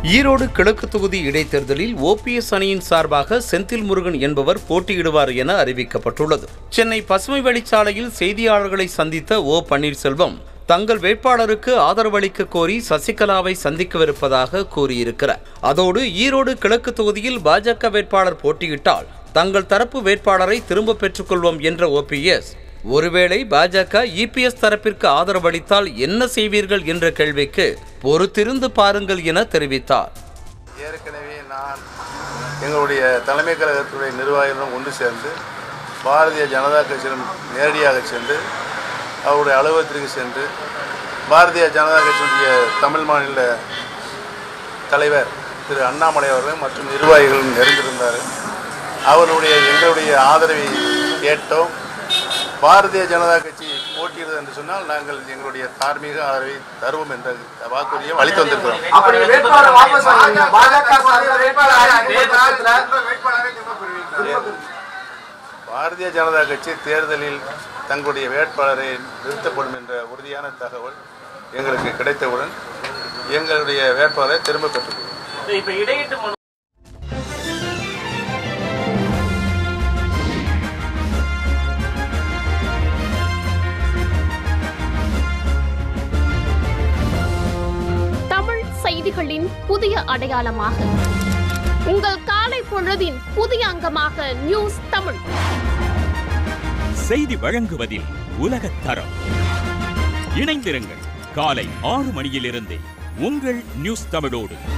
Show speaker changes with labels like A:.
A: ஈரோடு கிழக்கு தொகுதி இடைத்தேர்தலில் ஓபிஎஸ் அணியின் சார்பாக செந்தில் முருகன் என்பவர் போட்டியிடுவார் என அறிவிக்கப்பட்டுள்ளது சென்னை பசுமை வழிச்சாலையில் செய்தியாளர்களை சந்தித்த ஓ பன்னீர்செல்வம் தங்கள் வேட்பாளருக்கு ஆதரவளிக்க கோரி சசிகலாவை சந்திக்கவிருப்பதாக கூறியிருக்கிறார் அதோடு ஈரோடு கிழக்கு தொகுதியில் பாஜக வேட்பாளர் போட்டியிட்டால் தங்கள் தரப்பு வேட்பாளரை திரும்ப பெற்றுக்கொள்வோம் என்ற ஓபிஎஸ் ஒருவேளை பாஜக இபிஎஸ் தரப்பிற்கு ஆதரவளித்தால் என்ன செய்வீர்கள் என்ற கேள்விக்கு பொறுத்திருந்து பாருங்கள் என தெரிவித்தார்
B: ஏற்கனவே நான் எங்களுடைய தலைமை கழகத்துடைய நிர்வாகிகளும் ஒன்று சேர்ந்து பாரதிய ஜனதா கட்சியிடம் நேரடியாக சென்று அவருடைய அலுவலகத்திற்கு சென்று பாரதிய ஜனதா கட்சியினுடைய தமிழ் மாநில தலைவர் திரு அண்ணாமலை அவர்கள் மற்றும் நிர்வாகிகளும் நெருங்கியிருந்தார் அவருடைய எங்களுடைய ஆதரவை கேட்டோம் பாரதிய ஜனதா கட்சி போட்டியிடுது என்று சொன்னால் நாங்கள் எங்களுடைய தார்மீக ஆதரவை தருவோம் என்ற வாக்குறுதியை அளித்து வந்திருக்கிறோம்
C: அப்படி வேட்பாளர் வாபஸ் வாங்குங்க பாஜக சார்பில் வேட்பாளர் அறிவிக்கப்பட்ட பட்சத்துல
B: பாரதிய ஜனதா கட்சி தேர்தலில் தங்களுடைய வேட்பாளரை நிறுத்தப்படும் என்ற உறுதியான தகவல் எங்களுக்கு கிடைத்தவுடன் எங்களுடைய வேட்பாளரை திரும்ப பெற்றுக்கொள்வோம்
D: இப்ப இடையிட்டு மனு
E: தமிழ் செய்திகளின் புதிய அடையாளமாக உங்கள் காலை பொழுதின் புதிய அங்கமாக நியூஸ் தமிழ்
F: செய்தி வழங்குவதில் உலகத் தரம் இணைந்திருங்கள் காலை ஆறு மணியிலிருந்தே உங்கள் நியூஸ் தமிழோடு